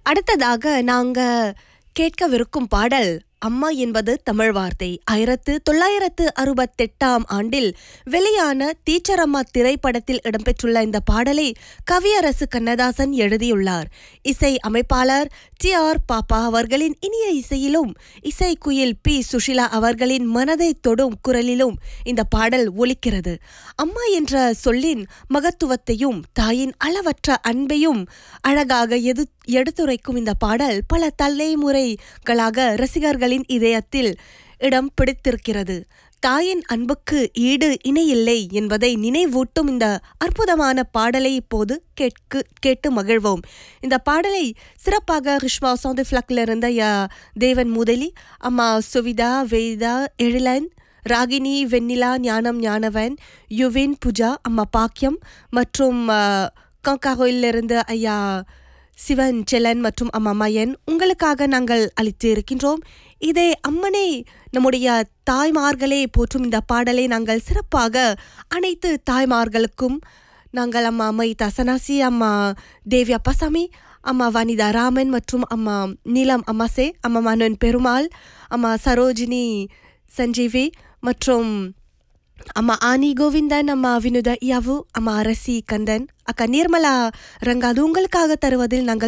அடுத்ததாக நாங்க கேட்கவிருக்கும் பாடல் அம்மா என்பது தமிழ் வார்த்தை ஆயிரத்து தொள்ளாயிரத்து அறுபத்தெட்டாம் ஆண்டில் வெளியான டீச்சரம்மா திரைப்படத்தில் இடம்பெற்றுள்ள இந்த பாடலை கவியரசு கண்ணதாசன் எழுதியுள்ளார் இசை அமைப்பாளர் டி ஆர் பாப்பா அவர்களின் இனிய இசையிலும் இசை குயில் பி சுஷிலா அவர்களின் மனதை தொடும் குரலிலும் இந்த பாடல் ஒலிக்கிறது அம்மா என்ற சொல்லின் மகத்துவத்தையும் தாயின் அளவற்ற அன்பையும் அழகாக எது எடுத்துரைக்கும் இந்த பாடல் பல தலைமுறைகளாக ரசிகர்களின் இதயத்தில் இடம் பிடித்திருக்கிறது தாயின் அன்புக்கு ஈடு இணையில்லை என்பதை நினைவூட்டும் இந்த அற்புதமான பாடலை இப்போது கேட்கு கேட்டு மகிழ்வோம் இந்த பாடலை சிறப்பாக ரிஷ்வா சவுண்ட் ஃபிளக்ல இருந்த ய தேவன் முதலி அம்மா சுவிதா வேதா எழிலன் ராகினி வெண்ணிலா ஞானம் ஞானவன் யுவின் புஜா அம்மா பாக்கியம் மற்றும் கங்காகோயிலிருந்து ஐயா சிவன் செலன் மற்றும் அம்மா மயன் உங்களுக்காக நாங்கள் அளித்து இருக்கின்றோம் இதே அம்மனே நம்முடைய தாய்மார்களே போற்றும் இந்த பாடலை நாங்கள் சிறப்பாக அனைத்து தாய்மார்களுக்கும் நாங்கள் அம்மா அம்மை தசனாசி அம்மா தேவி அப்பசாமி அம்மா வனிதா ராமன் மற்றும் அம்மா நீலம் அம்மாசே அம்மா மனோன் பெருமாள் அம்மா சரோஜினி சஞ்சீவி மற்றும் அம்மா ஆனி கோவிந்தன் அம்மா வினுத யாவு அம்மா அரசி கந்தன் அக்கா நிர்மலா ரங்காது உங்களுக்காக தருவதில் நாங்கள்